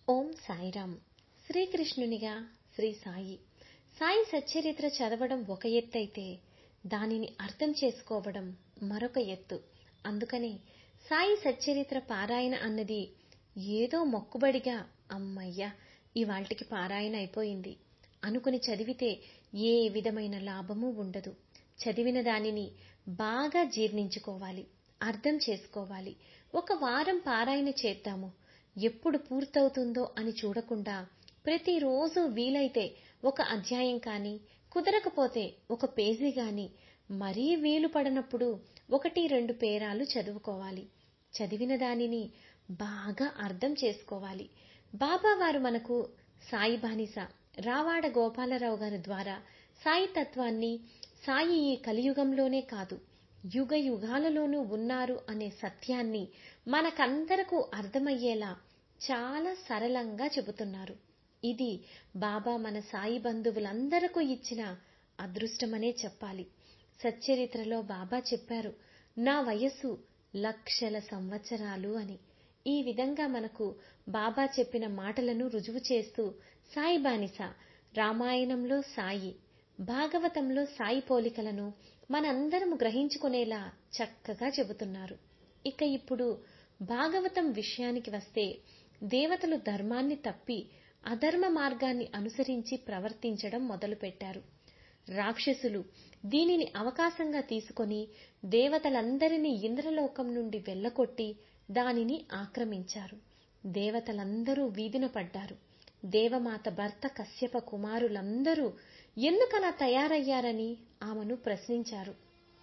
ఓం సాయిరామ్ శ్రీకృష్ణునిగా శ్రీ సాయి సాయి సచ్చరిత్ర చదవడం ఒక ఎత్తైతే దానిని అర్థం చేసుకోవడం మరొక ఎత్తు అందుకనే సాయి సచ్చరిత్ర పారాయణ అన్నది ఏదో మొక్కుబడిగా అమ్మయ్య ఇవాళ్టికి పారాయణ అయిపోయింది అనుకుని చదివితే ఏ విధమైన లాభమూ ఉండదు చదివిన దానిని బాగా జీర్ణించుకోవాలి అర్థం చేసుకోవాలి ఒక వారం పారాయణ చేద్దాము ఎప్పుడు పూర్తవుతుందో అని చూడకుండా ప్రతిరోజు వీలైతే ఒక అధ్యాయం కానీ కుదరకపోతే ఒక పేజీ గాని మరీ వీలు పడనప్పుడు ఒకటి రెండు పేరాలు చదువుకోవాలి చదివిన దానిని బాగా అర్థం చేసుకోవాలి బాబా వారు మనకు సాయి బానిస రావాడ గోపాలరావు గారి ద్వారా సాయి తత్వాన్ని సాయి ఈ కలియుగంలోనే కాదు యుగ యుగాలలోనూ ఉన్నారు అనే సత్యాన్ని మనకందరకు అర్థమయ్యేలా చాలా సరళంగా చెబుతున్నారు ఇది బాబా మన సాయి బంధువులందరకు ఇచ్చిన అదృష్టమనే చెప్పాలి సచ్చరిత్రలో బాబా చెప్పారు నా వయస్సు లక్షల సంవత్సరాలు అని ఈ విధంగా మనకు బాబా చెప్పిన మాటలను రుజువు చేస్తూ సాయి బానిస రామాయణంలో సాయి భాగవతంలో సాయి పోలికలను మనందరం గ్రహించుకునేలా చక్కగా చెబుతున్నారు ఇక ఇప్పుడు భాగవతం విషయానికి వస్తే దేవతలు ధర్మాన్ని తప్పి అధర్మ మార్గాన్ని అనుసరించి ప్రవర్తించడం మొదలుపెట్టారు రాక్షసులు దీనిని అవకాశంగా తీసుకొని దేవతలందరినీ ఇంద్రలోకం నుండి వెళ్లకొట్టి దానిని ఆక్రమించారు దేవతలందరూ వీధిన పడ్డారు దేవమాత భర్త కశ్యప కుమారులందరూ ఎందుకలా తయారయ్యారని ఆమెను ప్రశ్నించారు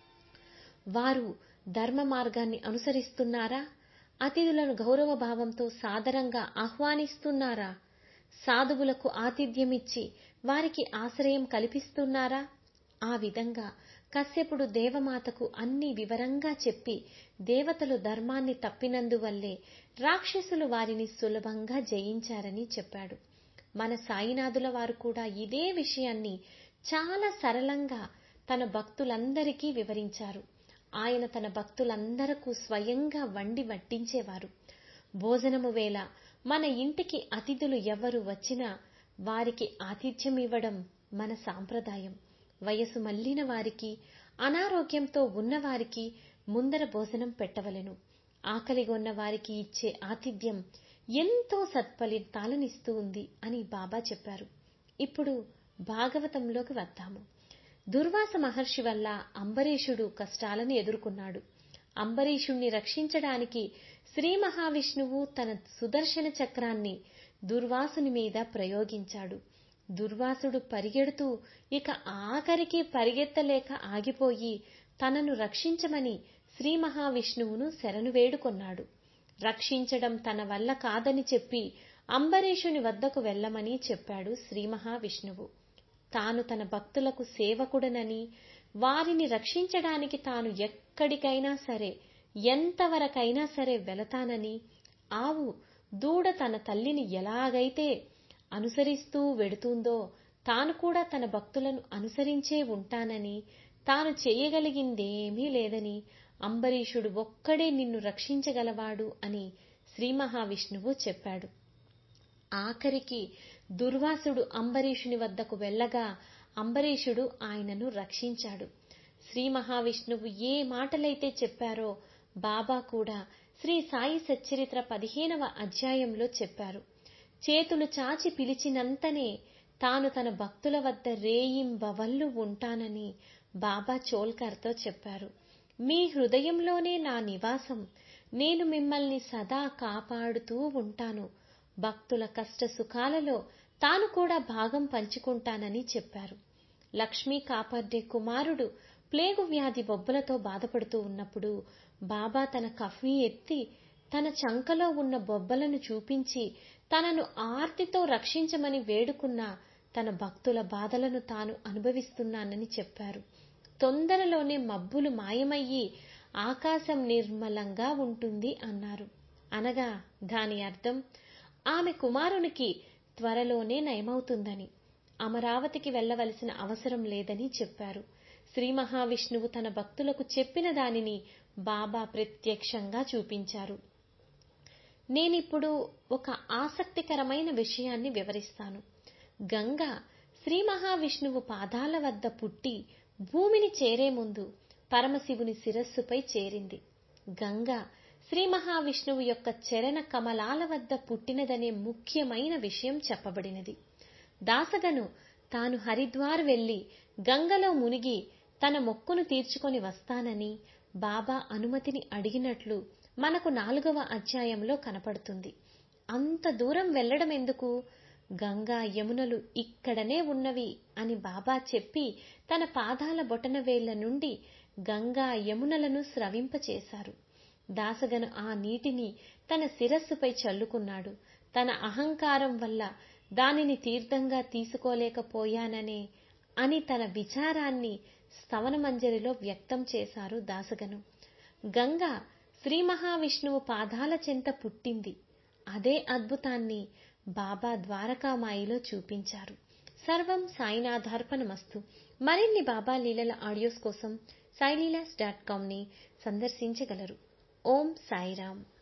వారు ధర్మ మార్గాన్ని అనుసరిస్తున్నారా అతిథులను గౌరవ భావంతో సాదరంగా ఆహ్వానిస్తున్నారా సాధువులకు ఆతిథ్యమిచ్చి వారికి ఆశ్రయం కల్పిస్తున్నారా ఆ విధంగా కశ్యపుడు దేవమాతకు అన్ని వివరంగా చెప్పి దేవతలు ధర్మాన్ని తప్పినందువల్లే రాక్షసులు వారిని సులభంగా జయించారని చెప్పాడు మన సాయినాథుల వారు కూడా ఇదే విషయాన్ని చాలా సరళంగా తన భక్తులందరికీ వివరించారు ఆయన తన భక్తులందరకు స్వయంగా వండి వడ్డించేవారు భోజనము వేళ మన ఇంటికి అతిథులు ఎవరు వచ్చినా వారికి ఆతిథ్యం ఇవ్వడం మన సాంప్రదాయం వయసు మళ్లిన వారికి అనారోగ్యంతో ఉన్నవారికి ముందర భోజనం పెట్టవలెను ఆకలిగొన్న వారికి ఇచ్చే ఆతిథ్యం ఎంతో సత్ఫలితాలనిస్తూ ఉంది అని బాబా చెప్పారు ఇప్పుడు భాగవతంలోకి వద్దాము దుర్వాస మహర్షి వల్ల అంబరీషుడు కష్టాలను ఎదుర్కొన్నాడు అంబరీషుణ్ణి రక్షించడానికి శ్రీ మహావిష్ణువు తన సుదర్శన చక్రాన్ని దుర్వాసుని మీద ప్రయోగించాడు దుర్వాసుడు పరిగెడుతూ ఇక ఆఖరికి పరిగెత్తలేక ఆగిపోయి తనను రక్షించమని శ్రీ మహావిష్ణువును శరణు వేడుకొన్నాడు రక్షించడం తన వల్ల కాదని చెప్పి అంబరీషుని వద్దకు వెళ్ళమని చెప్పాడు శ్రీ మహావిష్ణువు తాను తన భక్తులకు సేవకుడనని వారిని రక్షించడానికి తాను ఎక్కడికైనా సరే ఎంతవరకైనా సరే వెళతానని ఆవు దూడ తన తల్లిని ఎలాగైతే అనుసరిస్తూ వెడుతుందో తాను కూడా తన భక్తులను అనుసరించే ఉంటానని తాను చేయగలిగిందేమీ లేదని అంబరీషుడు ఒక్కడే నిన్ను రక్షించగలవాడు అని శ్రీ మహావిష్ణువు చెప్పాడు ఆఖరికి దుర్వాసుడు అంబరీషుని వద్దకు వెళ్ళగా అంబరీషుడు ఆయనను రక్షించాడు శ్రీ మహావిష్ణువు ఏ మాటలైతే చెప్పారో బాబా కూడా శ్రీ సాయి సచ్చరిత్ర పదిహేనవ అధ్యాయంలో చెప్పారు చేతులు చాచి పిలిచినంతనే తాను తన భక్తుల వద్ద రేయింబవళ్ళు ఉంటానని బాబా చోల్కర్తో చెప్పారు మీ హృదయంలోనే నా నివాసం నేను మిమ్మల్ని సదా కాపాడుతూ ఉంటాను భక్తుల కష్ట సుఖాలలో తాను కూడా భాగం పంచుకుంటానని చెప్పారు లక్ష్మీ కాపాడే కుమారుడు ప్లేగు వ్యాధి బొబ్బలతో బాధపడుతూ ఉన్నప్పుడు బాబా తన కఫ్ని ఎత్తి తన చంకలో ఉన్న బొబ్బలను చూపించి తనను ఆర్తితో రక్షించమని వేడుకున్న తన భక్తుల బాధలను తాను అనుభవిస్తున్నానని చెప్పారు తొందరలోనే మబ్బులు మాయమయ్యి ఆకాశం నిర్మలంగా ఉంటుంది అన్నారు అనగా దాని అర్థం ఆమె కుమారునికి త్వరలోనే నయమవుతుందని అమరావతికి వెళ్లవలసిన అవసరం లేదని చెప్పారు శ్రీ మహావిష్ణువు తన భక్తులకు చెప్పిన దానిని బాబా ప్రత్యక్షంగా చూపించారు నేనిప్పుడు ఒక ఆసక్తికరమైన విషయాన్ని వివరిస్తాను గంగ శ్రీ మహావిష్ణువు పాదాల వద్ద పుట్టి భూమిని చేరే ముందు పరమశివుని శిరస్సుపై చేరింది గంగ శ్రీ మహావిష్ణువు యొక్క చరణ కమలాల వద్ద పుట్టినదనే ముఖ్యమైన విషయం చెప్పబడినది దాసగను తాను హరిద్వార్ వెళ్లి గంగలో మునిగి తన మొక్కును తీర్చుకొని వస్తానని బాబా అనుమతిని అడిగినట్లు మనకు నాలుగవ అధ్యాయంలో కనపడుతుంది అంత దూరం వెళ్లడం ఎందుకు గంగా యమునలు ఇక్కడనే ఉన్నవి అని బాబా చెప్పి తన పాదాల బొటనవేళ్ల నుండి గంగా యమునలను స్రవింపచేశారు దాసగను ఆ నీటిని తన శిరస్సుపై చల్లుకున్నాడు తన అహంకారం వల్ల దానిని తీర్థంగా తీసుకోలేకపోయాననే అని తన విచారాన్ని స్తవనమంజరిలో వ్యక్తం చేశారు దాసగను గంగ శ్రీ మహావిష్ణువు పాదాల చెంత పుట్టింది అదే అద్భుతాన్ని బాబా ద్వారకామాయిలో చూపించారు సర్వం సాయినాథార్పణమస్తు మరిన్ని బాబా లీలల ఆడియోస్ కోసం సాయిలీలాస్ డాట్ కామ్ని సందర్శించగలరు ఓం సాయిరామ్